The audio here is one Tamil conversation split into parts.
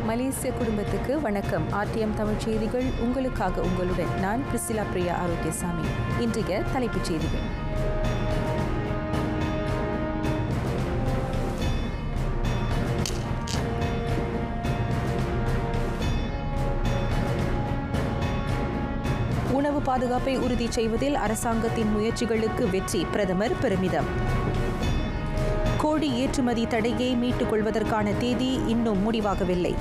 மலேசிய குடும்பத்துக்கு வணக்கம் ஆர்டிஎம் தமிழ் செய்திகள் உங்களுக்காக உங்களுடன் நான் பிரிசிலா பிரியா ஆரோக்கியசாமி இன்றைய தலைப்புச் செய்திகள் உணவு பாதுகாப்பை உறுதி செய்வதில் அரசாங்கத்தின் முயற்சிகளுக்கு வெற்றி பிரதமர் பெருமிதம் கோழி ஏற்றுமதி தடையை மீட்டுக் கொள்வதற்கான தேதி இன்னும் முடிவாகவில்லை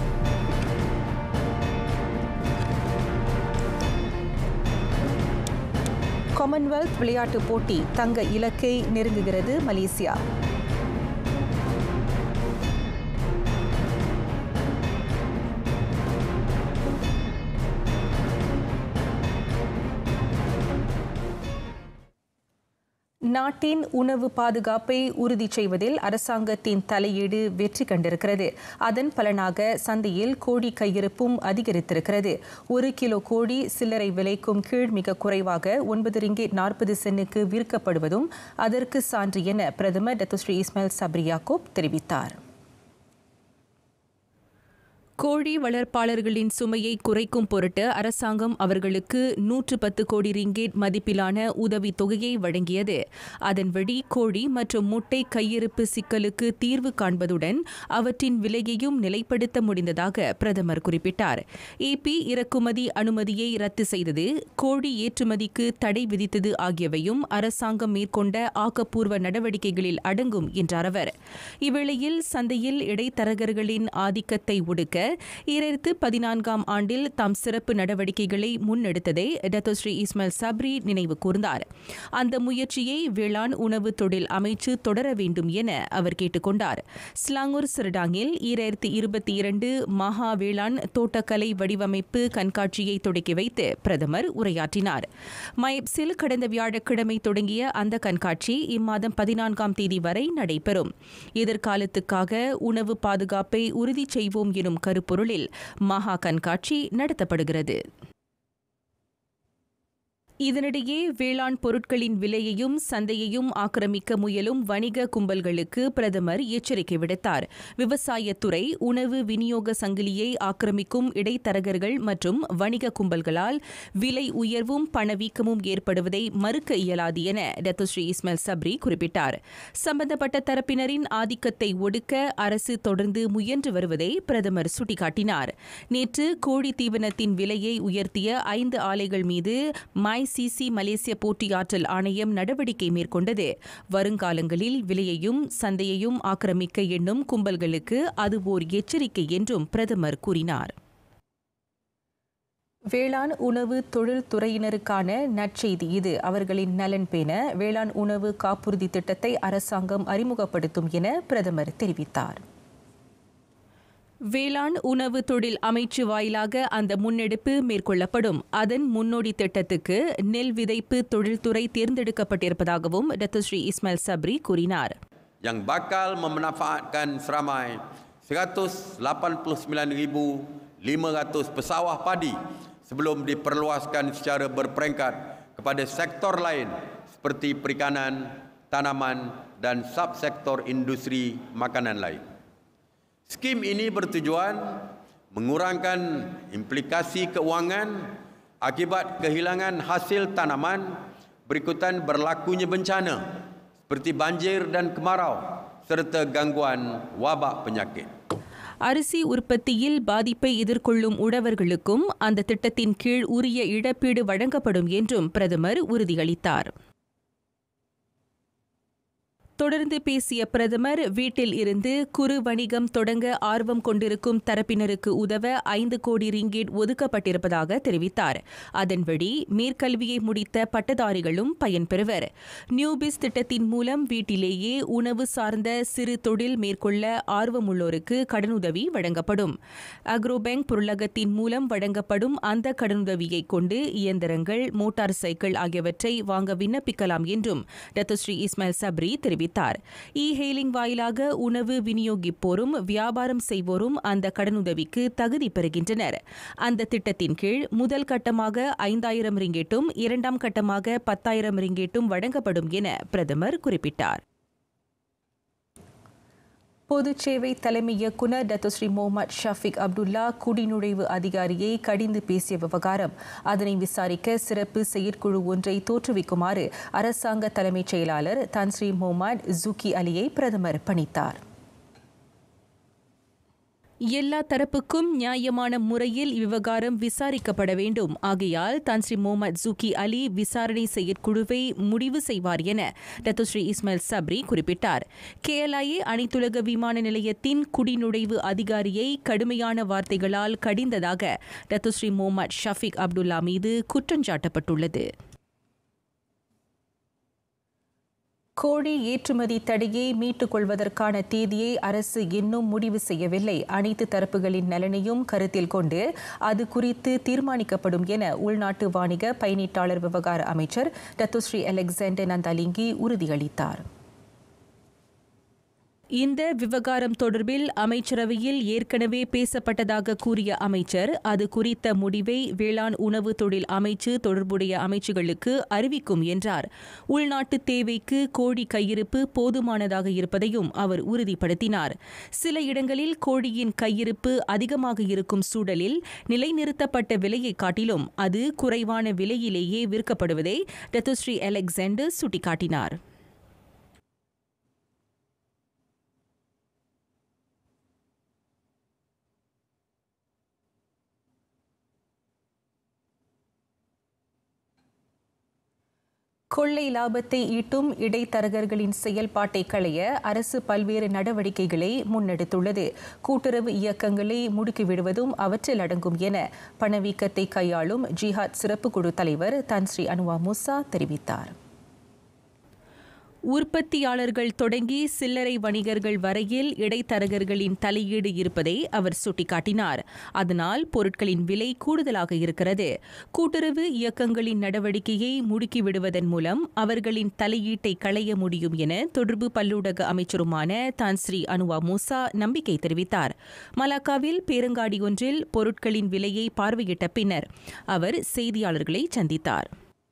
காமன்வெல்த் விளையாட்டுப் போட்டி தங்க இலக்கை நெருங்குகிறது மலேசியா நாட்டின் உணவு பாதுகாப்பை உறுதி செய்வதில் அரசாங்கத்தின் தலையீடு வெற்றி கண்டிருக்கிறது அதன் பலனாக சந்தையில் கோழி கையிருப்பும் அதிகரித்திருக்கிறது ஒரு கிலோ கோழி சில்லறை விலைக்கும் கீழ் மிக குறைவாக ஒன்பது ரிங்கேட் நாற்பது சென்னுக்கு விற்கப்படுவதும் அதற்கு சான்று என பிரதமர் டத்துஸ்ரீ இஸ்மாயில் சப்ரி யாக்கூப் தெரிவித்தார் கோழி வளர்ப்பாளர்களின் சுமையை குறைக்கும் பொருட்டு அரசாங்கம் அவர்களுக்கு நூற்று பத்து கோடி ரிங்கேட் மதிப்பிலான உதவித் தொகையை வழங்கியது அதன்படி கோழி மற்றும் முட்டை கையிருப்பு சிக்கலுக்கு தீர்வு காண்பதுடன் அவற்றின் விலையையும் நிலைப்படுத்த முடிந்ததாக பிரதமர் குறிப்பிட்டார் ஏபி இறக்குமதி அனுமதியை ரத்து செய்தது கோழி ஏற்றுமதிக்கு தடை விதித்தது ஆகியவையும் அரசாங்கம் மேற்கொண்ட ஆக்கப்பூர்வ நடவடிக்கைகளில் அடங்கும் என்றார் அவர் இவ்வேளையில் சந்தையில் இடைத்தரகர்களின் ஆதிக்கத்தை ஒடுக்க ஈராயிரத்து பதினான்காம் ஆண்டில் தாம் சிறப்பு நடவடிக்கைகளை முன்னெடுத்ததை டத்தோஸ்ரீ இஸ்மாயில் சப்ரி நினைவு கூர்ந்தார் அந்த முயற்சியை வேளாண் உணவு தொழில் அமைச்சு தொடர வேண்டும் என அவர் கேட்டுக்கொண்டார் ஸ்லாங்கூர் சிறடாங்கில் ஈராயிரத்து இருபத்தி இரண்டு மகா வேளாண் தோட்டக்கலை வடிவமைப்பு கண்காட்சியை தொடக்கி வைத்து பிரதமர் உரையாற்றினார் மைப்ஸில் கடந்த வியாழக்கிழமை தொடங்கிய அந்த கண்காட்சி இம்மாதம் பதினான்காம் தேதி வரை நடைபெறும் எதிர்காலத்துக்காக உணவு பாதுகாப்பை உறுதி செய்வோம் எனும் கருப்பொருளில் மகா கண்காட்சி நடத்தப்படுகிறது இதனிடையே வேளாண் பொருட்களின் விலையையும் சந்தையையும் ஆக்கிரமிக்க முயலும் வணிக கும்பல்களுக்கு பிரதமர் எச்சரிக்கை விடுத்தார் விவசாயத்துறை உணவு விநியோக சங்கிலியை ஆக்கிரமிக்கும் இடைத்தரகர்கள் மற்றும் வணிக கும்பல்களால் விலை உயர்வும் பணவீக்கமும் ஏற்படுவதை மறுக்க இயலாது என டத்துஸ்ரீ இஸ்மாயில் சப்ரி குறிப்பிட்டார் சம்பந்தப்பட்ட தரப்பினரின் ஆதிக்கத்தை ஒடுக்க அரசு தொடர்ந்து முயன்று வருவதை பிரதமர் சுட்டிக்காட்டினார் நேற்று கோழி தீவனத்தின் விலையை உயர்த்திய ஐந்து ஆலைகள் மீது மை ஐசிசி மலேசிய போட்டியாற்றல் ஆணையம் நடவடிக்கை மேற்கொண்டது வருங்காலங்களில் விலையையும் சந்தையையும் ஆக்கிரமிக்க எண்ணும் கும்பல்களுக்கு அது ஓர் எச்சரிக்கை என்றும் பிரதமர் கூறினார் வேளாண் உணவு தொழில் துறையினருக்கான நற்செய்தி இது அவர்களின் நலன் பேண வேளாண் உணவு காப்புறுதி திட்டத்தை அரசாங்கம் அறிமுகப்படுத்தும் என பிரதமர் தெரிவித்தார் வேளாண் உணவு தொழில் அமைச்சு வாயிலாக அந்த முன்னெடுப்பு மேற்கொள்ளப்படும் அதன் முன்னோடி திட்டத்துக்கு நெல் விதைப்பு தொழில்துறை தேர்ந்தெடுக்கப்பட்டிருப்பதாகவும் டத்துஸ்ரீ இஸ்மாயில் சப்ரி கூறினார் yang bakal memanfaatkan seramai 189,500 pesawah padi sebelum diperluaskan secara berperingkat kepada sektor lain seperti perikanan, tanaman dan subsektor industri makanan lain. Skim ini bertujuan mengurangkan implikasi keuangan akibat kehilangan hasil tanaman berikutan berlakunya bencana seperti banjir dan kemarau serta gangguan wabak penyakit. அரிசி உற்பத்தியில் பாதிப்பை எதிர்கொள்ளும் உழவர்களுக்கும் அந்த திட்டத்தின் கீழ் உரிய இழப்பீடு வழங்கப்படும் என்றும் பிரதமர் உறுதியளித்தார் தொடர்ந்து பேசிய பிரதமர் வீட்டில் இருந்து குறு வணிகம் தொடங்க ஆர்வம் கொண்டிருக்கும் தரப்பினருக்கு உதவ ஐந்து கோடி ரிங்கேட் ஒதுக்கப்பட்டிருப்பதாக தெரிவித்தார் அதன்படி மேற்கல்வியை முடித்த பட்டதாரிகளும் பயன்பெறுவர் நியூபிஸ் திட்டத்தின் மூலம் வீட்டிலேயே உணவு சார்ந்த சிறு தொழில் மேற்கொள்ள ஆர்வமுள்ளோருக்கு கடனுதவி வழங்கப்படும் அக்ரோ பேங்க் பொருளகத்தின் மூலம் வழங்கப்படும் அந்த கடனுதவியை கொண்டு இயந்திரங்கள் மோட்டார் சைக்கிள் ஆகியவற்றை வாங்க விண்ணப்பிக்கலாம் என்றும் டத்துஸ்ரீ இஸ்மாயில் சப்ரி தெரிவித்தார் தெரிவித்தார் இ ஹெயிலிங் வாயிலாக உணவு விநியோகிப்போரும் வியாபாரம் செய்வோரும் அந்த கடனுதவிக்கு தகுதி பெறுகின்றனர் அந்த திட்டத்தின் கீழ் முதல் கட்டமாக ஐந்தாயிரம் ரிங்கேட்டும் இரண்டாம் கட்டமாக பத்தாயிரம் ரிங்கேட்டும் வழங்கப்படும் என பிரதமர் குறிப்பிட்டார் பொதுச் சேவை தலைமை இயக்குநர் டத்துஸ்ரீ முகமது ஷஃபிக் அப்துல்லா குடிநுழைவு அதிகாரியை கடிந்து பேசிய விவகாரம் அதனை விசாரிக்க சிறப்பு செயற்குழு ஒன்றை தோற்றுவிக்குமாறு அரசாங்க தலைமைச் செயலாளர் தன்ஸ்ரீ முகமது ஜுக்கி அலியை பிரதமர் பணித்தார் எல்லா தரப்புக்கும் நியாயமான முறையில் இவ்விவகாரம் விசாரிக்கப்பட வேண்டும் ஆகையால் தன்ஸ்ரீ முகமது ஜூக்கி அலி விசாரணை செயற்குழுவை முடிவு செய்வார் என டத்துஸ்ரீ இஸ்மாயில் சப்ரி குறிப்பிட்டார் கேஎல்ஐஏ அனைத்துலக விமான நிலையத்தின் குடிநுழைவு அதிகாரியை கடுமையான வார்த்தைகளால் கடிந்ததாக டத்துஸ்ரீ முகமது ஷஃபிக் அப்துல்லா மீது குற்றஞ்சாட்டப்பட்டுள்ளது கோழி ஏற்றுமதி தடையை மீட்டுக் கொள்வதற்கான தேதியை அரசு இன்னும் முடிவு செய்யவில்லை அனைத்து தரப்புகளின் நலனையும் கருத்தில் கொண்டு அது குறித்து தீர்மானிக்கப்படும் என உள்நாட்டு வாணிக பயணீட்டாளர் விவகார அமைச்சர் டத்துஸ்ரீ அலெக்சாண்டர் நந்தாலிங்கி உறுதியளித்தார் இந்த விவகாரம் தொடர்பில் அமைச்சரவையில் ஏற்கனவே பேசப்பட்டதாக கூறிய அமைச்சர் அது குறித்த முடிவை வேளாண் உணவு தொழில் அமைச்சு தொடர்புடைய அமைச்சுகளுக்கு அறிவிக்கும் என்றார் உள்நாட்டு தேவைக்கு கோழி கையிருப்பு போதுமானதாக இருப்பதையும் அவர் உறுதிப்படுத்தினார் சில இடங்களில் கோழியின் கையிருப்பு அதிகமாக இருக்கும் சூழலில் நிலைநிறுத்தப்பட்ட விலையை காட்டிலும் அது குறைவான விலையிலேயே விற்கப்படுவதை டத்துஸ்ரீ அலெக்சாண்டர் சுட்டிக்காட்டினார் கொள்ளை லாபத்தை ஈட்டும் இடைத்தரகர்களின் செயல்பாட்டை களைய அரசு பல்வேறு நடவடிக்கைகளை முன்னெடுத்துள்ளது கூட்டுறவு இயக்கங்களை முடுக்கிவிடுவதும் அவற்றில் அடங்கும் என பணவீக்கத்தை கையாளும் ஜிஹாத் சிறப்பு குழு தலைவர் தன்ஸ்ரீ அனுவா முசா தெரிவித்தார் உற்பத்தியாளர்கள் தொடங்கி சில்லறை வணிகர்கள் வரையில் இடைத்தரகர்களின் தலையீடு இருப்பதை அவர் சுட்டிக்காட்டினார் அதனால் பொருட்களின் விலை கூடுதலாக இருக்கிறது கூட்டுறவு இயக்கங்களின் நடவடிக்கையை முடுக்கிவிடுவதன் மூலம் அவர்களின் தலையீட்டை களைய முடியும் என தொடர்பு பல்லூடக அமைச்சருமான தான்ஸ்ரீ அனுவா மூசா நம்பிக்கை தெரிவித்தார் மலாக்காவில் பேரங்காடி ஒன்றில் பொருட்களின் விலையை பார்வையிட்ட பின்னர் அவர் செய்தியாளர்களை சந்தித்தார்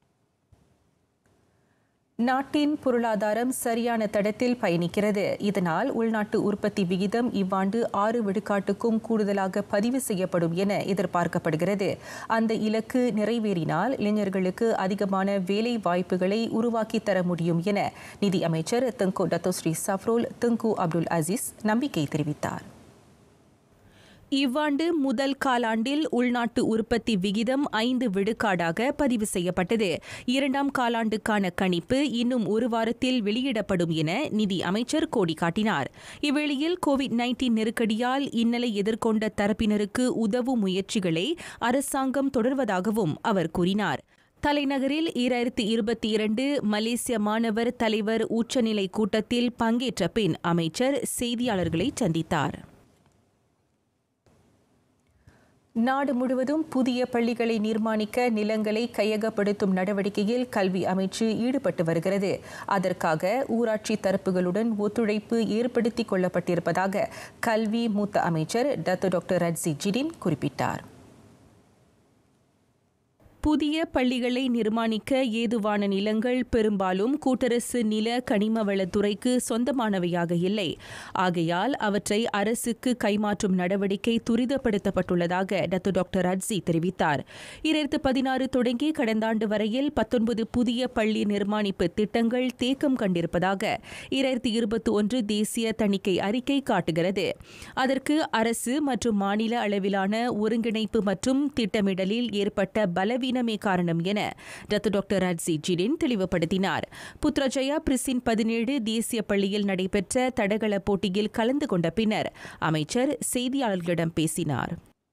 நாட்டின் பொருளாதாரம் சரியான தடத்தில் பயணிக்கிறது இதனால் உள்நாட்டு உற்பத்தி விகிதம் இவ்வாண்டு ஆறு விழுக்காட்டுக்கும் கூடுதலாக பதிவு செய்யப்படும் என எதிர்பார்க்கப்படுகிறது அந்த இலக்கு நிறைவேறினால் இளைஞர்களுக்கு அதிகமான வேலை வாய்ப்புகளை உருவாக்கி தர முடியும் என நிதி அமைச்சர் Tengku Dato' Sri Zafrul Tengku Abdul Aziz நம்பிக்கை தெரிவித்தார் இவ்வாண்டு முதல் காலாண்டில் உள்நாட்டு உற்பத்தி விகிதம் ஐந்து விழுக்காடாக பதிவு செய்யப்பட்டது இரண்டாம் காலாண்டுக்கான கணிப்பு இன்னும் ஒரு வாரத்தில் வெளியிடப்படும் என நிதி அமைச்சர் கோடி காட்டினார் இவ்வேளையில் கோவிட் நைன்டீன் நெருக்கடியால் இந்நிலை எதிர்கொண்ட தரப்பினருக்கு உதவும் முயற்சிகளை அரசாங்கம் தொடர்வதாகவும் அவர் கூறினார் தலைநகரில் ஈராயிரத்தி இருபத்தி இரண்டு மலேசிய மாணவர் தலைவர் உச்சநிலை கூட்டத்தில் பங்கேற்ற பின் அமைச்சர் செய்தியாளர்களை சந்தித்தார் நாடு முழுவதும் புதிய பள்ளிகளை நிர்மாணிக்க நிலங்களை கையகப்படுத்தும் நடவடிக்கையில் கல்வி அமைச்சு ஈடுபட்டு வருகிறது அதற்காக ஊராட்சி தரப்புகளுடன் ஒத்துழைப்பு ஏற்படுத்திக் கொள்ளப்பட்டிருப்பதாக கல்வி மூத்த அமைச்சர் டத்து டாக்டர் ரட்சி ஜிடின் குறிப்பிட்டார் புதிய பள்ளிகளை நிர்மாணிக்க ஏதுவான நிலங்கள் பெரும்பாலும் கூட்டரசு நில கனிமவளத்துறைக்கு சொந்தமானவையாக இல்லை ஆகையால் அவற்றை அரசுக்கு கைமாற்றும் நடவடிக்கை துரிதப்படுத்தப்பட்டுள்ளதாக டத்து டாக்டர் அட்சி தெரிவித்தார் இரண்டாயிரத்து பதினாறு தொடங்கி கடந்த ஆண்டு வரையில் பத்தொன்பது புதிய பள்ளி நிர்மாணிப்பு திட்டங்கள் தேக்கம் கண்டிருப்பதாக இரண்டாயிரத்தி இருபத்தி ஒன்று தேசிய தணிக்கை அறிக்கை காட்டுகிறது அதற்கு அரசு மற்றும் மாநில அளவிலான ஒருங்கிணைப்பு மற்றும் திட்டமிடலில் ஏற்பட்ட பலவீன பலவீனமே காரணம் என டத்து டாக்டர் ராட்சி ஜிடின் தெளிவுபடுத்தினார் புத்ரஜயா பிரிசின் பதினேழு தேசிய பள்ளியில் நடைபெற்ற தடகள போட்டியில் கலந்து கொண்ட பின்னர் அமைச்சர் செய்தியாளர்களிடம் பேசினார்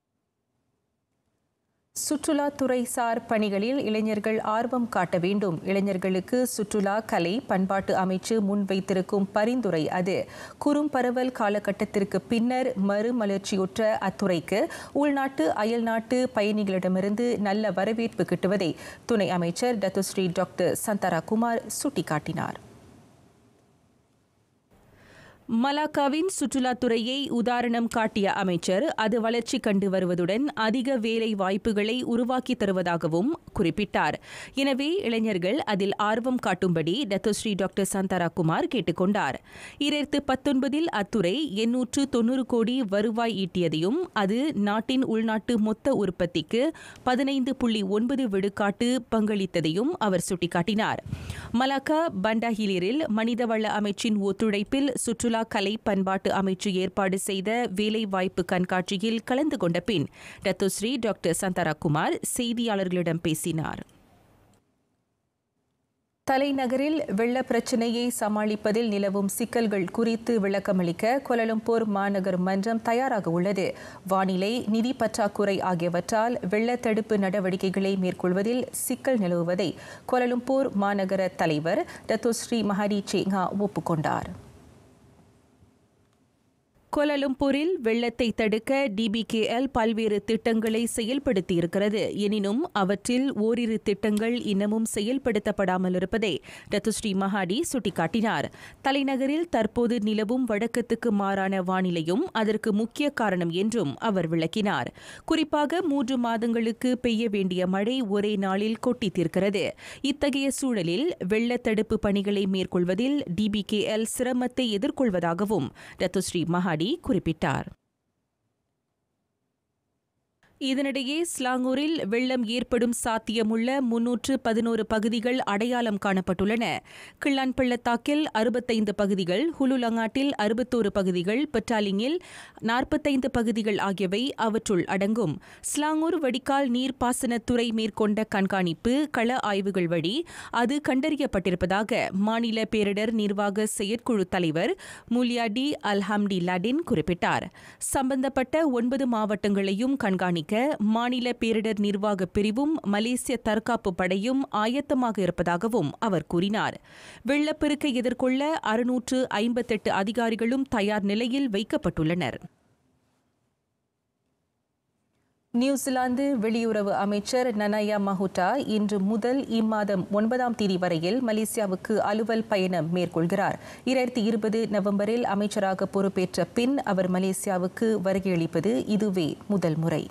சுற்றுலாத்துறை சார் பணிகளில் இளைஞர்கள் ஆர்வம் காட்ட வேண்டும் இளைஞர்களுக்கு சுற்றுலா கலை பண்பாட்டு அமைச்சு முன்வைத்திருக்கும் பரிந்துரை அது குறும்பரவல் காலகட்டத்திற்கு பின்னர் மறுமலர்ச்சியுற்ற அத்துறைக்கு உள்நாட்டு அயல்நாட்டு பயணிகளிடமிருந்து நல்ல வரவேற்பு கிட்டுவதை துணை அமைச்சர் டத்துஸ்ரீ டாக்டர் சந்தரா குமார் சுட்டிக்காட்டினார் மலாக்காவின் சுற்றுலாத்துறையை உதாரணம் காட்டிய அமைச்சர் அது வளர்ச்சி கண்டு வருவதுடன் அதிக வேலை வாய்ப்புகளை உருவாக்கி தருவதாகவும் குறிப்பிட்டார் எனவே இளைஞர்கள் அதில் ஆர்வம் காட்டும்படி டத்தோஸ்ரீ டாக்டர் சந்தாரா குமார் கேட்டுக் கொண்டார் இரண்டாயிரத்து பத்தொன்பதில் அத்துறை எண்ணூற்று தொன்னூறு கோடி வருவாய் ஈட்டியதையும் அது நாட்டின் உள்நாட்டு மொத்த உற்பத்திக்கு பதினைந்து புள்ளி ஒன்பது விழுக்காட்டு பங்களித்ததையும் அவர் சுட்டிக்காட்டினார் மலாக்கா பண்டாஹிலிரில் மனிதவள அமைச்சின் ஒத்துழைப்பில் சுற்றுலா கலை பண்பாட்டு அமைச்சு ஏற்பாடு செய்த வேலைவாய்ப்பு கண்காட்சியில் கலந்து கொண்ட பின் டத்தோஸ்ரீ டாக்டர் சந்தாராகுமார் செய்தியாளர்களிடம் பேசினார் தலைநகரில் வெள்ள பிரச்சினையை சமாளிப்பதில் நிலவும் சிக்கல்கள் குறித்து விளக்கமளிக்க கோலலம்பூர் மாநகர் மன்றம் தயாராக உள்ளது வானிலை நிதி பற்றாக்குறை ஆகியவற்றால் வெள்ள தடுப்பு நடவடிக்கைகளை மேற்கொள்வதில் சிக்கல் நிலவுவதை கோலலம்பூர் மாநகர தலைவர் டத்தோஸ்ரீ மஹரி சேங்கா ஒப்புக்கொண்டார் கோலாலும்பூரில் வெள்ளத்தை தடுக்க டிபிகேஎல் பல்வேறு திட்டங்களை செயல்படுத்தியிருக்கிறது எனினும் அவற்றில் ஓரிரு திட்டங்கள் இன்னமும் செயல்படுத்தப்படாமல் இருப்பதை ரத்துஸ்ரீ மஹாடி சுட்டிக்காட்டினார் தலைநகரில் தற்போது நிலவும் வழக்கத்துக்கு மாறான வானிலையும் அதற்கு முக்கிய காரணம் என்றும் அவர் விளக்கினார் குறிப்பாக மூன்று மாதங்களுக்கு பெய்ய வேண்டிய மழை ஒரே நாளில் கொட்டி தீர்க்கிறது இத்தகைய சூழலில் வெள்ள தடுப்பு பணிகளை மேற்கொள்வதில் டிபிகேஎல் சிரமத்தை எதிர்கொள்வதாகவும் ரத்துஸ்ரீ மஹாடி குறிப்பிட்டார் இதனிடையே ஸ்லாங்கூரில் வெள்ளம் ஏற்படும் சாத்தியமுள்ள முன்னூற்று பதினோரு பகுதிகள் அடையாளம் காணப்பட்டுள்ளன கிள்ளான் பள்ளத்தாக்கில் அறுபத்தைந்து பகுதிகள் ஹுலுலங்காட்டில் அறுபத்தோரு பகுதிகள் பெட்டாலிங்கில் நாற்பத்தைந்து பகுதிகள் ஆகியவை அவற்றுள் அடங்கும் ஸ்லாங்கூர் வடிகால் நீர்ப்பாசனத்துறை மேற்கொண்ட கண்காணிப்பு கள ஆய்வுகள் வழி அது கண்டறியப்பட்டிருப்பதாக மாநில பேரிடர் நிர்வாக செயற்குழு தலைவர் முலியாடி அல்ஹம்டி லாடின் குறிப்பிட்டார் சம்பந்தப்பட்ட ஒன்பது மாவட்டங்களையும் கண்காணிக்க மாநில பேரிடர் நிர்வாக பிரிவும் மலேசிய தற்காப்பு படையும் ஆயத்தமாக இருப்பதாகவும் அவர் கூறினார் வெள்ளப்பெருக்கை எதிர்கொள்ள அறுநூற்று ஐம்பத்தெட்டு அதிகாரிகளும் தயார் நிலையில் வைக்கப்பட்டுள்ளனர் நியூசிலாந்து வெளியுறவு அமைச்சர் நனயா மஹுட்டா இன்று முதல் இம்மாதம் ஒன்பதாம் தேதி வரையில் மலேசியாவுக்கு அலுவல் பயணம் மேற்கொள்கிறார் இரண்டாயிரத்தி இருபது நவம்பரில் அமைச்சராக பொறுப்பேற்ற பின் அவர் மலேசியாவுக்கு வருகையளிப்பது இதுவே முதல் முறை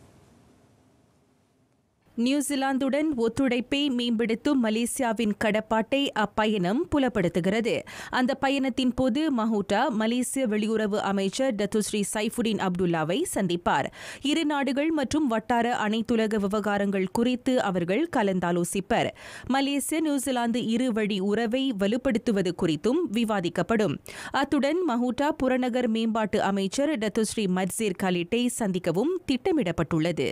நியூசிலாந்துடன் ஒத்துழைப்பை மேம்படுத்தும் மலேசியாவின் கடப்பாட்டை அப்பயணம் புலப்படுத்துகிறது அந்த பயணத்தின் போது மஹூட்டா மலேசிய வெளியுறவு அமைச்சர் டத்துஸ்ரீ சைஃபுடின் அப்துல்லாவை சந்திப்பார் இரு நாடுகள் மற்றும் வட்டார அனைத்துலக விவகாரங்கள் குறித்து அவர்கள் கலந்தாலோசிப்பர் மலேசிய நியூசிலாந்து இரு வழி உறவை வலுப்படுத்துவது குறித்தும் விவாதிக்கப்படும் அத்துடன் மஹூட்டா புறநகர் மேம்பாட்டு அமைச்சர் டத்துஸ்ரீ மட்சீர் கலிட்டை சந்திக்கவும் திட்டமிடப்பட்டுள்ளது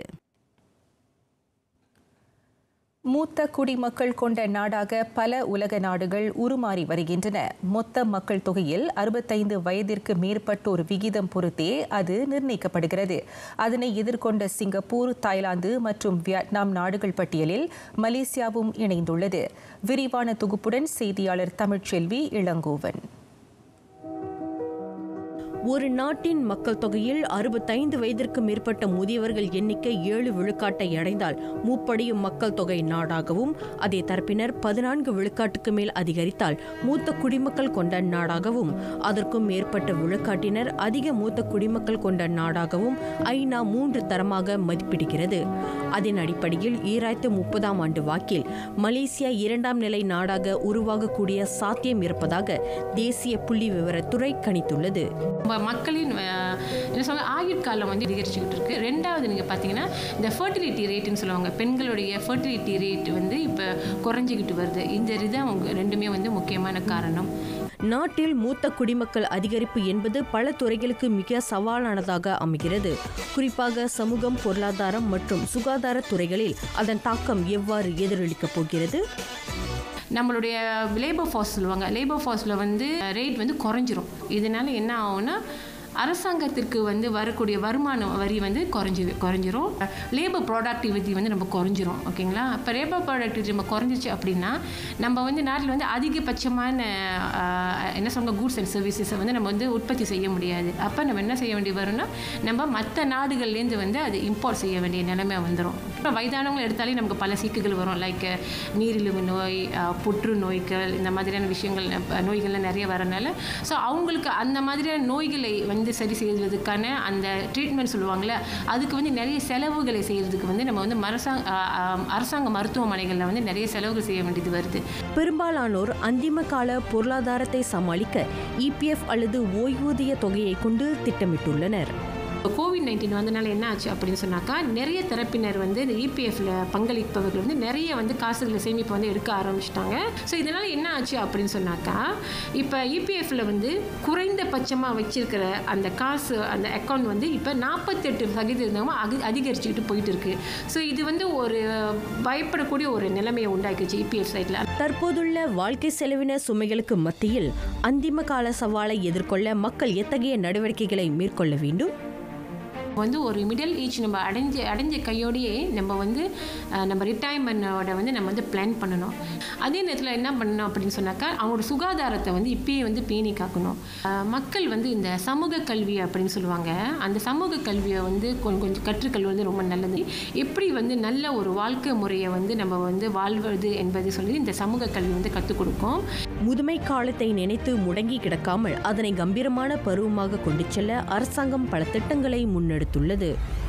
மூத்த குடிமக்கள் கொண்ட நாடாக பல உலக நாடுகள் உருமாறி வருகின்றன மொத்த மக்கள் தொகையில் அறுபத்தைந்து வயதிற்கு மேற்பட்டோர் விகிதம் பொறுத்தே அது நிர்ணயிக்கப்படுகிறது அதனை எதிர்கொண்ட சிங்கப்பூர் தாய்லாந்து மற்றும் வியட்நாம் நாடுகள் பட்டியலில் மலேசியாவும் இணைந்துள்ளது விரிவான தொகுப்புடன் செய்தியாளர் தமிழ்ச்செல்வி இளங்கோவன் ஒரு நாட்டின் மக்கள் தொகையில் அறுபத்தைந்து வயதிற்கு மேற்பட்ட முதியவர்கள் எண்ணிக்கை ஏழு விழுக்காட்டை அடைந்தால் மூப்படியும் மக்கள் தொகை நாடாகவும் அதே தரப்பினர் பதினான்கு விழுக்காட்டுக்கு மேல் அதிகரித்தால் மூத்த குடிமக்கள் கொண்ட நாடாகவும் அதற்கும் மேற்பட்ட விழுக்காட்டினர் அதிக மூத்த குடிமக்கள் கொண்ட நாடாகவும் ஐநா மூன்று தரமாக மதிப்பிடுகிறது அதன் அடிப்படையில் ஈராயிரத்து முப்பதாம் ஆண்டு வாக்கில் மலேசியா இரண்டாம் நிலை நாடாக உருவாகக்கூடிய சாத்தியம் இருப்பதாக தேசிய புள்ளி விவரத்துறை கணித்துள்ளது நம்ம மக்களின் அஹ், என்ன சொல்ல ஆயுட்காலம் வந்து அதிகரிச்சுக்கிட்டு இருக்கு ரெண்டாவது நீங்கள் பார்த்தீங்கன்னா இந்த ஃபர்டிலிட்டி ரேட்டுன்னு சொல்லுவாங்க பெண்களுடைய ஃபர்டிலிட்டி ரேட் வந்து இப்போ குறைஞ்சிக்கிட்டு வருது இந்த இதுதான் அவங்க ரெண்டுமே வந்து முக்கியமான காரணம் நாட்டில் மூத்த குடிமக்கள் அதிகரிப்பு என்பது பல துறைகளுக்கு மிக சவாலானதாக அமைகிறது குறிப்பாக சமூகம் பொருளாதாரம் மற்றும் சுகாதார துறைகளில் அதன் தாக்கம் எவ்வாறு எதிரொலிக்கப் போகிறது நம்மளுடைய லேபர் ஃபோர்ஸ் சொல்லுவாங்க லேபர் ஃபோர்ஸில் வந்து ரேட் வந்து குறைஞ்சிரும் இதனால என்ன ஆகும்னா அரசாங்கத்திற்கு வந்து வரக்கூடிய வருமான வரி வந்து குறைஞ்சி குறைஞ்சிரும் லேபர் ப்ராடக்டிவிட்டி வந்து நம்ம குறைஞ்சிரும் ஓகேங்களா இப்போ லேபர் ப்ராடக்டிவிட்டி நம்ம குறைஞ்சிச்சு அப்படின்னா நம்ம வந்து நாட்டில் வந்து அதிகபட்சமான ஆஹ், என்ன சொல்லுங்க கூட்ஸ் அண்ட் சர்வீசஸை வந்து நம்ம வந்து உற்பத்தி செய்ய முடியாது அப்போ நம்ம என்ன செய்ய வேண்டி வரும்னா நம்ம மற்ற நாடுகள்லேருந்து வந்து அது இம்போர்ட் செய்ய வேண்டிய நிலைமை வந்துடும் இப்போ வயதானவங்களை எடுத்தாலே நமக்கு பல சிக்குகள் வரும் லைக் நீரிழிவு நோய் ஆஹ், புற்று நோய்கள் இந்த மாதிரியான விஷயங்கள் அஹ், நோய்கள்லாம் நிறைய வரனால ஸோ அவங்களுக்கு அந்த மாதிரியான நோய்களை வந்து சரி செய்வதற்கான அந்த ட்ரீட்மெண்ட் சொல்லுவாங்கள்ல அதுக்கு வந்து நிறைய செலவுகளை செய்கிறதுக்கு வந்து நம்ம வந்து மரசாங்க ஆஹ், ஆஹ், அரசாங்க மருத்துவமனைகளில் வந்து நிறைய செலவுகள் செய்ய வேண்டியது வருது பெரும்பாலானோர் அந்திம கால பொருளாதாரத்தை சமாளிக்க இபிஎஃப் அல்லது ஓய்வூதிய தொகையை கொண்டு திட்டமிட்டுள்ளனர் கோவிட் நைன்டீன் வந்தனால என்ன ஆச்சு அப்படின்னு சொன்னாக்கா நிறைய தரப்பினர் வந்து இந்த இபிஎஃப்ல பங்களிப்பவர்கள் வந்து நிறைய வந்து காசுகளை சேமிப்பு வந்து எடுக்க ஆரம்பிச்சிட்டாங்க ஸோ இதனால என்ன ஆச்சு அப்படின்னு சொன்னாக்கா இப்போ இபிஎஃப்ல வந்து குறைந்தபட்சமாக வச்சிருக்கிற அந்த காசு அந்த அக்கௌண்ட் வந்து இப்போ நாற்பத்தெட்டு சதவீதமாக அதி அதிகரிச்சுக்கிட்டு போயிட்டு இருக்கு ஸோ இது வந்து ஒரு பயப்படக்கூடிய ஒரு நிலைமையை உண்டாக்கிச்சு இபிஎஃப் சைடில் தற்போதுள்ள வாழ்க்கை செலவின சுமைகளுக்கு மத்தியில் அந்திம கால சவாலை எதிர்கொள்ள மக்கள் எத்தகைய நடவடிக்கைகளை மேற்கொள்ள வேண்டும் வந்து ஒரு மிடில் ஏஜ் நம்ம அடைஞ்ச அடைஞ்ச கையோடையே நம்ம வந்து அஹ், நம்ம ரிட்டையர்மெண்ட்டோட வந்து நம்ம வந்து பிளான் பண்ணணும் அதே நேரத்தில் என்ன பண்ணணும் அப்படின்னு சொன்னாக்கா அவங்களோட சுகாதாரத்தை வந்து இப்பயே வந்து பேணி காக்கணும் அஹ், மக்கள் வந்து இந்த சமூக கல்வி அப்படின்னு சொல்லுவாங்க அந்த சமூக கல்வியை வந்து கொஞ்சம் கொஞ்சம் கற்றுக்கல்வி வந்து ரொம்ப நல்லது எப்படி வந்து நல்ல ஒரு வாழ்க்கை முறையை வந்து நம்ம வந்து வாழ்வது என்பது சொல்லி இந்த சமூக கல்வி வந்து கற்றுக் கொடுக்கும் முதுமை காலத்தை நினைத்து முடங்கி கிடக்காமல் அதனை கம்பீரமான பருவமாக கொண்டு செல்ல அரசாங்கம் பல திட்டங்களை முன்னெடுத்துள்ளது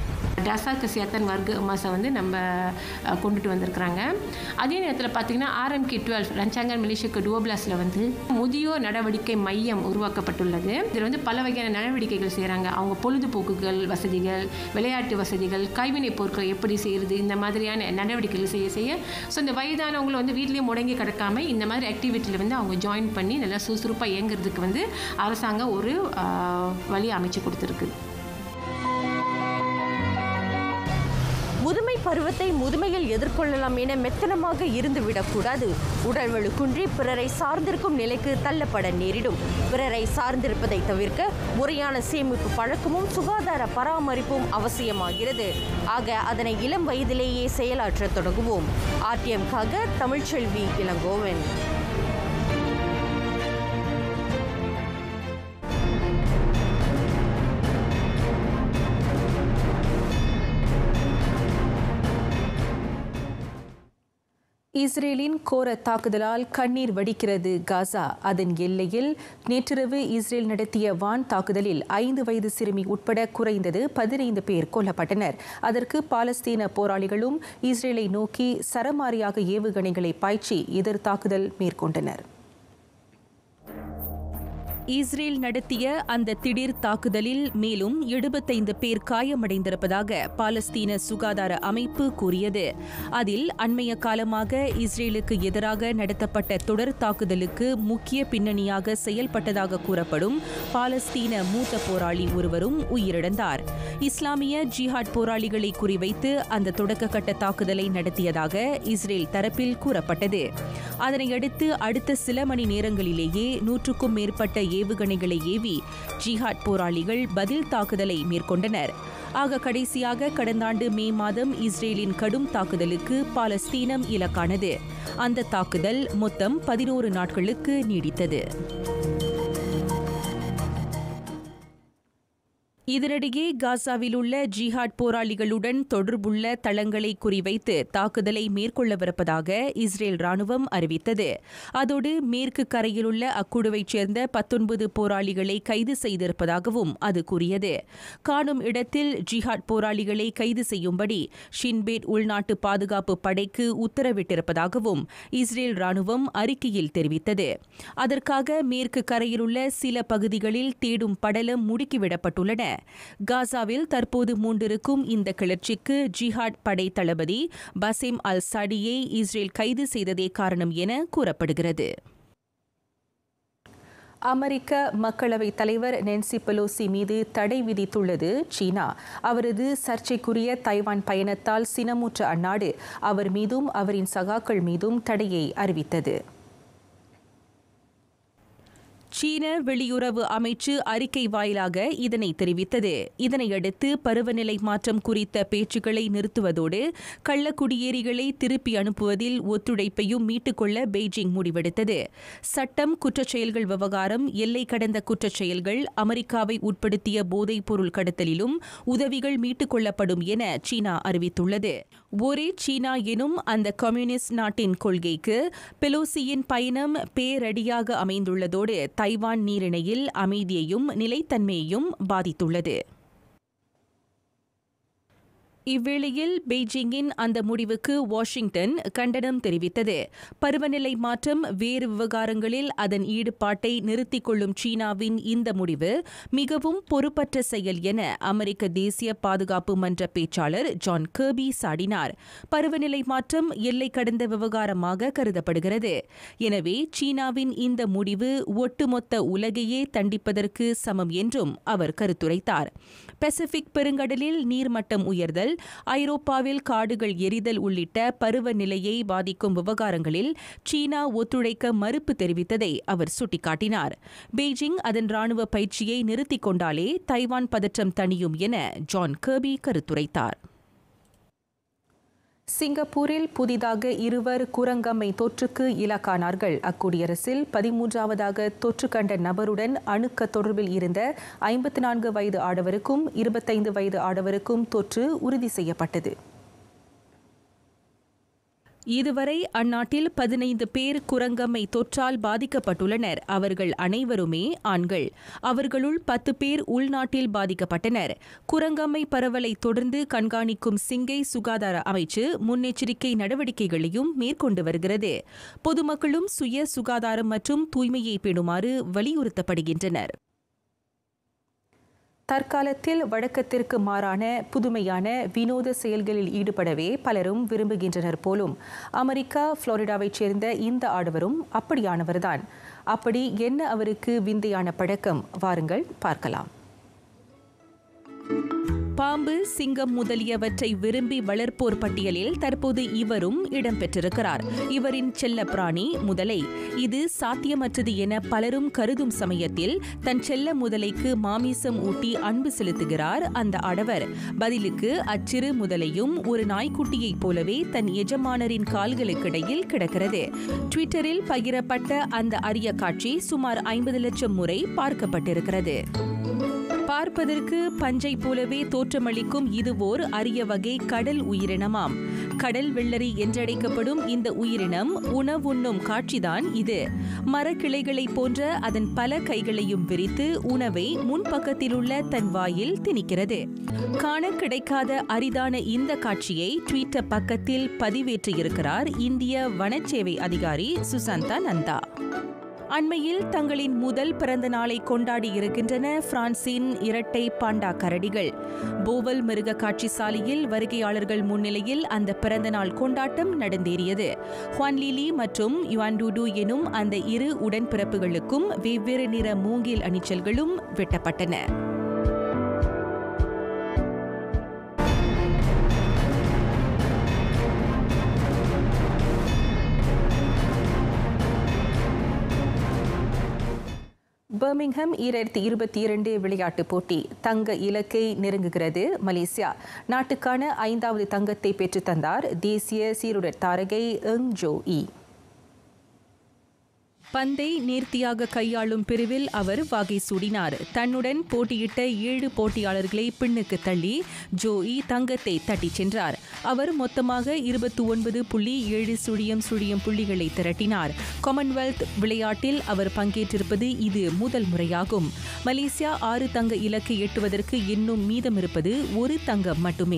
டசா கசியாத்தன் வர்க்க மாசம் வந்து நம்ம அஹ், கொண்டுட்டு வந்திருக்கிறாங்க அதே நேரத்தில் பார்த்தீங்கன்னா ஆர்எம்கே டுவெல் ரஞ்சாங்கன் மலேசியக்கு டுவோபிளாஸில் வந்து முதியோர் நடவடிக்கை மையம் உருவாக்கப்பட்டுள்ளது இதில் வந்து பல வகையான நடவடிக்கைகள் செய்கிறாங்க அவங்க பொழுதுபோக்குகள் வசதிகள் விளையாட்டு வசதிகள் கைவினைப் பொருட்கள் எப்படி செய்கிறது இந்த மாதிரியான நடவடிக்கைகள் செய்ய செய்ய ஸோ இந்த வயதானவங்களை வந்து வீட்லேயே முடங்கி கிடக்காம இந்த மாதிரி ஆக்டிவிட்டியில் வந்து அவங்க ஜாயின் பண்ணி நல்லா சுறுசுறுப்பாக இயங்குறதுக்கு வந்து அரசாங்கம் ஒரு அஹ், வழி அமைச்சு கொடுத்துருக்கு முதுமை பருவத்தை முதுமையில் எதிர்கொள்ளலாம் என மெத்தனமாக இருந்துவிடக்கூடாது உடல்வலு குன்றி பிறரை சார்ந்திருக்கும் நிலைக்கு தள்ளப்பட நேரிடும் பிறரை சார்ந்திருப்பதை தவிர்க்க முறையான சேமிப்பு பழக்கமும் சுகாதார பராமரிப்பும் அவசியமாகிறது ஆக அதனை இளம் வயதிலேயே செயலாற்றத் தொடங்குவோம் ஆர்டிஎம்காக தமிழ்ச்செல்வி இளங்கோவன் இஸ்ரேலின் கோர தாக்குதலால் கண்ணீர் வடிக்கிறது காசா அதன் எல்லையில் நேற்றிரவு இஸ்ரேல் நடத்திய வான் தாக்குதலில் ஐந்து வயது சிறுமி உட்பட குறைந்தது பதினைந்து பேர் கொல்லப்பட்டனர் அதற்கு பாலஸ்தீன போராளிகளும் இஸ்ரேலை நோக்கி சரமாரியாக ஏவுகணைகளை பாய்ச்சி எதிர் தாக்குதல் மேற்கொண்டனர் இஸ்ரேல் நடத்திய அந்த திடீர் தாக்குதலில் மேலும் எழுபத்தைந்து பேர் காயமடைந்திருப்பதாக பாலஸ்தீன சுகாதார அமைப்பு கூறியது அதில் அண்மைய காலமாக இஸ்ரேலுக்கு எதிராக நடத்தப்பட்ட தொடர் தாக்குதலுக்கு முக்கிய பின்னணியாக செயல்பட்டதாக கூறப்படும் பாலஸ்தீன மூத்த போராளி ஒருவரும் உயிரிழந்தார் இஸ்லாமிய ஜிஹாட் போராளிகளை குறிவைத்து அந்த தொடக்க கட்ட தாக்குதலை நடத்தியதாக இஸ்ரேல் தரப்பில் கூறப்பட்டது அதனையடுத்து அடுத்த சில மணி நேரங்களிலேயே நூற்றுக்கும் மேற்பட்ட ஏவுகணைகளை ஏவி ஜிஹாட் போராளிகள் பதில் தாக்குதலை மேற்கொண்டனர் ஆக கடைசியாக கடந்த ஆண்டு மே மாதம் இஸ்ரேலின் கடும் தாக்குதலுக்கு பாலஸ்தீனம் இலக்கானது அந்த தாக்குதல் மொத்தம் பதினோரு நாட்களுக்கு நீடித்தது இதனிடையே காசாவில் உள்ள ஜிஹாட் போராளிகளுடன் தொடர்புள்ள தளங்களை குறிவைத்து தாக்குதலை மேற்கொள்ளவிருப்பதாக இஸ்ரேல் ராணுவம் அறிவித்தது அதோடு மேற்கு கரையில் உள்ள அக்குழுவைச் சேர்ந்த பத்தொன்பது போராளிகளை கைது செய்திருப்பதாகவும் அது கூறியது காணும் இடத்தில் ஜிஹாட் போராளிகளை கைது செய்யும்படி ஷின்பேட் உள்நாட்டு பாதுகாப்பு படைக்கு உத்தரவிட்டிருப்பதாகவும் இஸ்ரேல் ராணுவம் அறிக்கையில் தெரிவித்தது அதற்காக மேற்கு கரையில் உள்ள சில பகுதிகளில் தேடும் படலம் முடுக்கிவிடப்பட்டுள்ளன காசாவில் தற்போது மூண்டிருக்கும் இந்த கிளர்ச்சிக்கு ஜிஹாட் படை தளபதி பசிம் அல் சடியை இஸ்ரேல் கைது செய்ததே காரணம் என கூறப்படுகிறது அமெரிக்க மக்களவைத் தலைவர் நென்சி பெலோசி மீது தடை விதித்துள்ளது சீனா அவரது சர்ச்சைக்குரிய தைவான் பயணத்தால் சினமுற்ற அந்நாடு அவர் மீதும் அவரின் சகாக்கள் மீதும் தடையை அறிவித்தது சீன வெளியுறவு அமைச்சு அறிக்கை வாயிலாக இதனை தெரிவித்தது இதனையடுத்து பருவநிலை மாற்றம் குறித்த பேச்சுக்களை நிறுத்துவதோடு கள்ளக்குடியேறிகளை திருப்பி அனுப்புவதில் ஒத்துழைப்பையும் மீட்டுக்கொள்ள பெய்ஜிங் முடிவெடுத்தது சட்டம் குற்றச்செயல்கள் விவகாரம் எல்லை கடந்த குற்றச்செயல்கள் அமெரிக்காவை உட்படுத்திய போதைப் பொருள் கடத்தலிலும் உதவிகள் மீட்டுக் கொள்ளப்படும் என சீனா அறிவித்துள்ளது ஒரே சீனா எனும் அந்த கம்யூனிஸ்ட் நாட்டின் கொள்கைக்கு பெலோசியின் பயணம் பேரடியாக அமைந்துள்ளதோடு தைவான் நீரிணையில் அமைதியையும் நிலைத்தன்மையையும் பாதித்துள்ளது இவ்வேளையில் பெய்ஜிங்கின் அந்த முடிவுக்கு வாஷிங்டன் கண்டனம் தெரிவித்தது பருவநிலை மாற்றம் வேறு விவகாரங்களில் அதன் ஈடுபாட்டை நிறுத்திக் கொள்ளும் சீனாவின் இந்த முடிவு மிகவும் பொறுப்பற்ற செயல் என அமெரிக்க தேசிய பாதுகாப்பு மன்ற பேச்சாளர் ஜான் கர்பி சாடினார் பருவநிலை மாற்றம் எல்லை கடந்த விவகாரமாக கருதப்படுகிறது எனவே சீனாவின் இந்த முடிவு ஒட்டுமொத்த உலகையே தண்டிப்பதற்கு சமம் என்றும் அவர் கருத்துரைத்தார் பசிபிக் பெருங்கடலில் நீர்மட்டம் உயர்தல் ஐரோப்பாவில் காடுகள் எரிதல் உள்ளிட்ட பருவநிலையை பாதிக்கும் விவகாரங்களில் சீனா ஒத்துழைக்க மறுப்பு தெரிவித்ததை அவர் சுட்டிக்காட்டினார் பெய்ஜிங் அதன் ராணுவ பயிற்சியை நிறுத்திக் கொண்டாலே தைவான் பதற்றம் தணியும் என ஜான் கர்பி கருத்துரைத்தார் சிங்கப்பூரில் புதிதாக இருவர் குரங்கம்மை தொற்றுக்கு இலக்கானார்கள் அக்குடியரசில் பதிமூன்றாவதாக தொற்று கண்ட நபருடன் அணுக்க தொடர்பில் இருந்த ஐம்பத்தி நான்கு வயது ஆடவருக்கும் இருபத்தைந்து வயது ஆடவருக்கும் தொற்று உறுதி செய்யப்பட்டது இதுவரை அந்நாட்டில் பதினைந்து பேர் குரங்கம்மை தொற்றால் பாதிக்கப்பட்டுள்ளனர் அவர்கள் அனைவருமே ஆண்கள் அவர்களுள் பத்து பேர் உள்நாட்டில் பாதிக்கப்பட்டனர் குரங்கம்மை பரவலை தொடர்ந்து கண்காணிக்கும் சிங்கை சுகாதார அமைச்சு முன்னெச்சரிக்கை நடவடிக்கைகளையும் மேற்கொண்டு வருகிறது பொதுமக்களும் சுய சுகாதாரம் மற்றும் தூய்மையை பேணுமாறு வலியுறுத்தப்படுகின்றனர் தற்காலத்தில் வழக்கத்திற்கு மாறான புதுமையான வினோத செயல்களில் ஈடுபடவே பலரும் விரும்புகின்றனர் போலும் அமெரிக்கா புளோரிடாவைச் சேர்ந்த இந்த ஆடவரும் அப்படியானவர்தான் அப்படி என்ன அவருக்கு விந்தையான பழக்கம் வாருங்கள் பார்க்கலாம் பாம்பு சிங்கம் முதலியவற்றை விரும்பி வளர்ப்போர் பட்டியலில் தற்போது இவரும் இடம்பெற்றிருக்கிறார் இவரின் செல்ல பிராணி முதலை இது சாத்தியமற்றது என பலரும் கருதும் சமயத்தில் தன் செல்ல முதலைக்கு மாமிசம் ஊட்டி அன்பு செலுத்துகிறார் அந்த ஆடவர் பதிலுக்கு அச்சிறு முதலையும் ஒரு நாய்க்குட்டியைப் போலவே தன் எஜமானரின் கால்களுக்கிடையில் கிடக்கிறது ட்விட்டரில் பகிரப்பட்ட அந்த அரிய காட்சி சுமார் ஐம்பது லட்சம் முறை பார்க்கப்பட்டிருக்கிறது பார்ப்பதற்கு பஞ்சை போலவே தோற்றமளிக்கும் இது ஓர் அரிய வகை கடல் உயிரினமாம் கடல் வெள்ளரி என்றழைக்கப்படும் இந்த உயிரினம் உணவுண்ணும் காட்சிதான் இது மரக்கிளைகளைப் போன்ற அதன் பல கைகளையும் விரித்து உணவை முன்பக்கத்திலுள்ள தன் வாயில் திணிக்கிறது காண கிடைக்காத அரிதான இந்த காட்சியை ட்விட்டர் பக்கத்தில் பதிவேற்றியிருக்கிறார் இந்திய வனச்சேவை அதிகாரி சுசந்தா நந்தா அண்மையில் தங்களின் முதல் பிறந்த நாளை கொண்டாடி இருக்கின்றன பிரான்சின் இரட்டை பாண்டா கரடிகள் போவல் மிருக காட்சி சாலையில் வருகையாளர்கள் முன்னிலையில் அந்த பிறந்த நாள் கொண்டாட்டம் நடந்தேறியது ஹுவான்லிலி மற்றும் யுவான்டுடு எனும் அந்த இரு உடன்பிறப்புகளுக்கும் வெவ்வேறு நிற மூங்கில் அணிச்சல்களும் வெட்டப்பட்டன பர்மிங்ஹம் ஈராயிரத்தி இருபத்தி இரண்டு விளையாட்டுப் போட்டி தங்க இலக்கை நெருங்குகிறது மலேசியா நாட்டுக்கான ஐந்தாவது தங்கத்தை பெற்றுத் தந்தார் தேசிய சீருடர் தாரகை எங் ஜோ இ பந்தை நேர்த்தியாக கையாளும் பிரிவில் அவர் வாகை சூடினார் தன்னுடன் போட்டியிட்ட ஏழு போட்டியாளர்களை பின்னுக்கு தள்ளி ஜோஇ தங்கத்தை தட்டிச் சென்றார் அவர் மொத்தமாக இருபத்தி ஒன்பது புள்ளி ஏழு சுழியம் சுழியம் புள்ளிகளை திரட்டினார் காமன்வெல்த் விளையாட்டில் அவர் பங்கேற்றிருப்பது இது முதல் முறையாகும் மலேசியா ஆறு தங்க இலக்கை எட்டுவதற்கு இன்னும் மீதமிருப்பது ஒரு தங்கம் மட்டுமே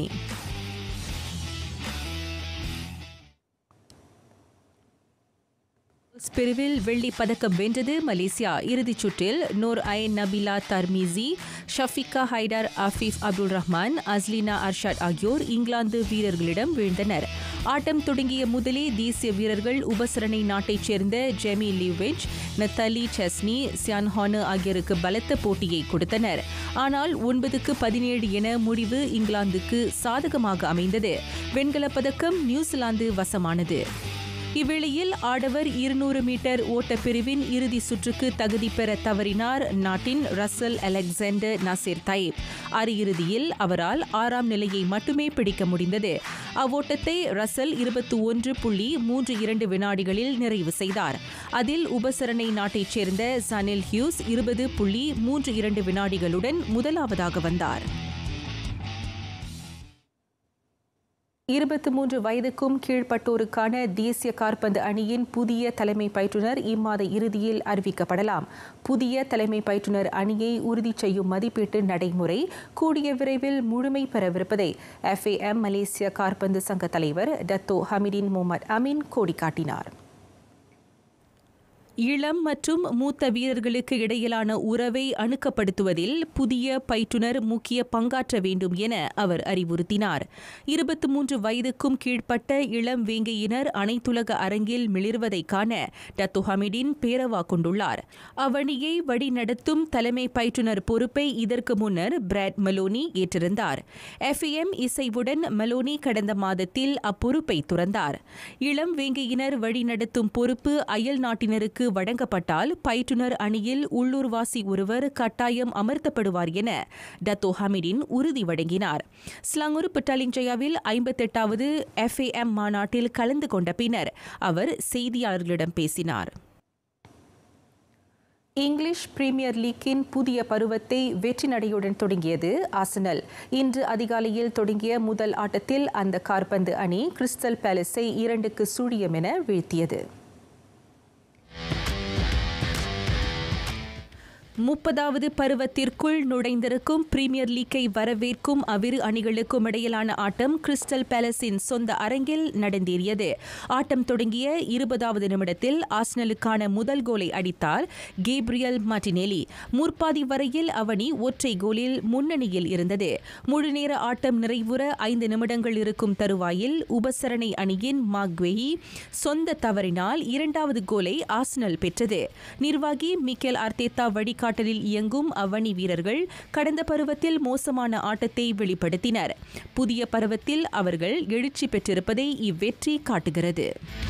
பிரிவில் வெள்ளி பதக்கம் வென்றது மலேசியா இறுதிச் சுற்றில் நூர் ஐன் நபிலா தர்மிசி ஷஃபிகா ஹைடர் ஆஃபிஃப் அப்துல் ரஹ்மான் அஸ்லினா அர்ஷாத் ஆகியோர் இங்கிலாந்து வீரர்களிடம் வீழ்ந்தனர் ஆட்டம் தொடங்கிய முதலே தேசிய வீரர்கள் உபசரணை நாட்டைச் சேர்ந்த ஜெமி லிவ்விச் நத்தாலி செஸ்னி சியான் ஹானு ஆகியோருக்கு பலத்த போட்டியை கொடுத்தனர் ஆனால் ஒன்பதுக்கு பதினேழு என முடிவு இங்கிலாந்துக்கு சாதகமாக அமைந்தது வெண்கலப் பதக்கம் நியூசிலாந்து வசமானது இவ்வேளையில் ஆடவர் இருநூறு மீட்டர் ஓட்டப்பிரிவின் இறுதி சுற்றுக்கு தகுதி பெற தவறினார் நாட்டின் ரசல் அலெக்சாண்டர் நசீர் தைப் அரையிறுதியில் அவரால் ஆறாம் நிலையை மட்டுமே பிடிக்க முடிந்தது அவ்வோட்டத்தை ரசல் இருபத்தி ஒன்று புள்ளி மூன்று இரண்டு வினாடிகளில் நிறைவு செய்தார் அதில் உபசரணை நாட்டைச் சேர்ந்த சனில் ஹியூஸ் இருபது புள்ளி மூன்று இரண்டு வினாடிகளுடன் முதலாவதாக வந்தார் இருபத்தி மூன்று வயதுக்கும் கீழ்ப்பட்டோருக்கான தேசிய காற்பந்து அணியின் புதிய தலைமை பயிற்றுனர் இம்மாத இறுதியில் அறிவிக்கப்படலாம் புதிய தலைமை பயிற்றுனர் அணியை உறுதி செய்யும் மதிப்பீட்டு நடைமுறை கூடிய விரைவில் முழுமை பெறவிருப்பதை எஃப்ஏஎம் மலேசிய காற்பந்து சங்க தலைவர் டத்தோ ஹமிடின் முகமது அமீன் கோடி காட்டினார் இளம் மற்றும் மூத்த வீரர்களுக்கு இடையிலான உறவை அணுக்கப்படுத்துவதில் புதிய பயிற்றுனர் முக்கிய பங்காற்ற வேண்டும் என அவர் அறிவுறுத்தினார் இருபத்தி மூன்று வயதுக்கும் கீழ்ப்பட்ட இளம் வேங்கையினர் அனைத்துலக அரங்கில் மிளிர்வதை காண டத்து ஹமிடின் பேரவா கொண்டுள்ளார் அவ்வணியை வழிநடத்தும் தலைமை பயிற்றுனர் பொறுப்பை இதற்கு முன்னர் பிராட் மலோனி ஏற்றிருந்தார் எஃப்எம் இசைவுடன் மலோனி கடந்த மாதத்தில் அப்பொறுப்பை துறந்தார் இளம் வேங்கையினர் வழிநடத்தும் பொறுப்பு அயல் நாட்டினருக்கு வழங்கப்பட்டால் பயிற்றுனர் அணியில் உள்ளூர்வாசி ஒருவர் கட்டாயம் அமர்த்தப்படுவார் என டத்தோ ஹமிடின் உறுதி வழங்கினார் ஸ்லாங்கூர் பட்டாலிஞ்சயாவில் ஐம்பத்தெட்டாவது எஃப்ஏஎம் மாநாட்டில் கலந்து கொண்ட பின்னர் அவர் செய்தியாளர்களிடம் பேசினார் இங்கிலீஷ் பிரீமியர் லீக்கின் புதிய பருவத்தை வெற்றி நடையுடன் தொடங்கியது ஆசனல் இன்று அதிகாலையில் தொடங்கிய முதல் ஆட்டத்தில் அந்த கார்பந்து அணி கிறிஸ்டல் பேலஸை இரண்டுக்கு சுழியம் என வீழ்த்தியது முப்பதாவது பருவத்திற்குள் நுழைந்திருக்கும் பிரீமியர் லீக்கை வரவேற்கும் அவ்விரு அணிகளுக்கும் இடையிலான ஆட்டம் கிறிஸ்டல் பேலஸின் சொந்த அரங்கில் நடந்தேறியது ஆட்டம் தொடங்கிய இருபதாவது நிமிடத்தில் ஆஸ்னலுக்கான முதல் கோலை அடித்தார் கேப்ரியல் மார்டினேலி முற்பாதி வரையில் அவனி ஒற்றை கோலில் முன்னணியில் இருந்தது முழுநேர ஆட்டம் நிறைவுற ஐந்து நிமிடங்கள் இருக்கும் தருவாயில் உபசரணை அணியின் மாக்வெயி சொந்த தவறினால் இரண்டாவது கோலை ஆஸ்னல் பெற்றது நிர்வாகி மிக்கேல் ஆர்த்தேத்தா வழிகாட்டு வழிகாட்டலில் இயங்கும் அவ்வணி வீரர்கள் கடந்த பருவத்தில் மோசமான ஆட்டத்தை வெளிப்படுத்தினர் புதிய பருவத்தில் அவர்கள் எழுச்சி பெற்றிருப்பதை இவ்வெற்றி காட்டுகிறது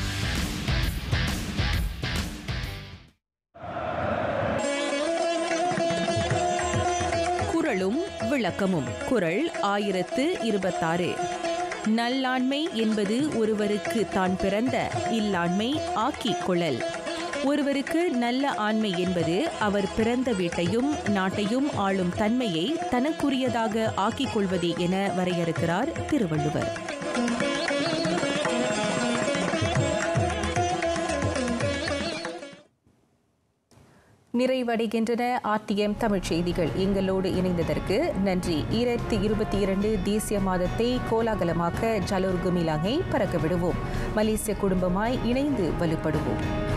குரலும் விளக்கமும் குரல் ஆயிரத்து இருபத்தாறு நல்லாண்மை என்பது ஒருவருக்கு தான் பிறந்த இல்லாண்மை ஆக்கிக் கொள்ளல் ஒருவருக்கு நல்ல ஆண்மை என்பது அவர் பிறந்த வீட்டையும் நாட்டையும் ஆளும் தன்மையை தனக்குரியதாக ஆக்கிக் கொள்வதே என வரையறுக்கிறார் திருவள்ளுவர் நிறைவடைகின்றன ஆர்டிஎம் தமிழ் செய்திகள் எங்களோடு இணைந்ததற்கு நன்றி ஈராயிரத்தி இருபத்தி இரண்டு தேசிய மாதத்தை கோலாகலமாக்க ஜலோர் குமிலாங்கை பறக்க விடுவோம் மலேசிய குடும்பமாய் இணைந்து வலுப்படுவோம்